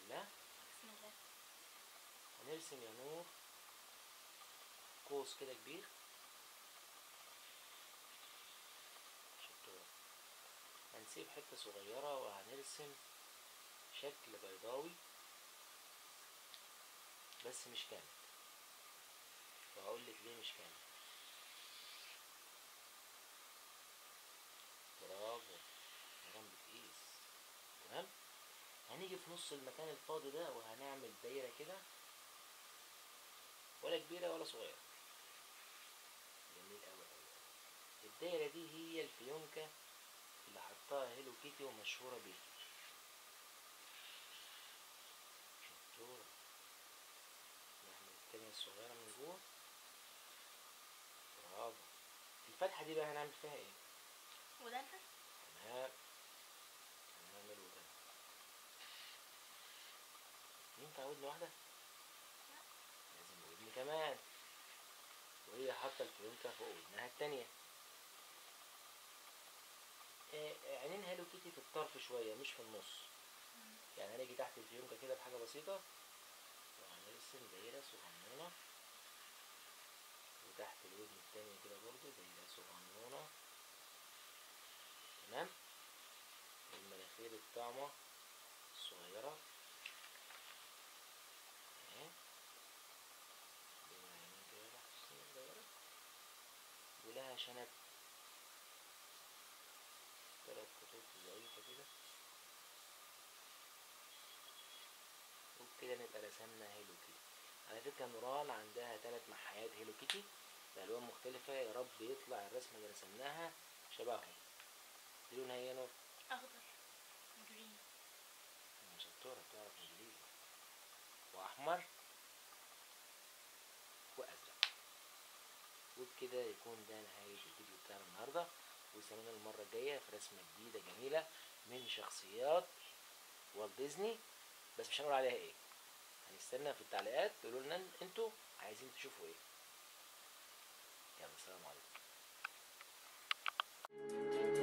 الله بسم الله هنرسم يا نور قوس كده كبير شطور هنسيب حتة صغيرة وهنرسم شكل بيضاوي بس مش كامل وهقول لك ليه مش كامل برافو نظام بتقيس تمام هنيجي في نص المكان الفاضي ده وهنعمل دايرة كده ولا كبيرة ولا صغيرة جميل أوي أوي أوي. الدايرة دي هي الفيونكة اللي حطها هيلو كيتي ومشهورة بيها شطورة نعمل التانية الصغيرة من جوه برافو الفتحة دي بقى هنعمل فيها ايه؟ ودانها تمام هنعمل وده ينفع ودن واحدة؟ لازم ودن كمان وهي حاطة الفيونكة فوق ودنها التانية آه، آه، عينين هالو كيتي في الطرف شوية مش في النص يعني هنيجي تحت الفيونكة كده بحاجة بسيطة وهنرسم دايرة صغنونة وتحت الودن التانية كده برضو دايرة صغنونة تمام المناخير الطعمة الصغيرة اهي دول عينين كده تحت السن الدايرة ولها شنب تلات خطوط ضعيفة كده وبكده نبقى رسمنا هيلو كيتي على فكرة نوران عندها تلات محايات هيلو كيتي بألوان مختلفة يا رب يطلع الرسمة اللي رسمناها شبههم دي لونها ايه يا نور؟ اخضر جرين شطورة بتعرف انجليزي واحمر وازرق وبكده يكون ده نهاية الفيديو بتاعنا النهاردة واستنونا المرة الجاية في رسمة جديدة جميلة من شخصيات والت ديزني بس مش هنقول عليها ايه هنستنى في التعليقات تقولوا لنا انتوا عايزين تشوفوا ايه يلا السلام عليكم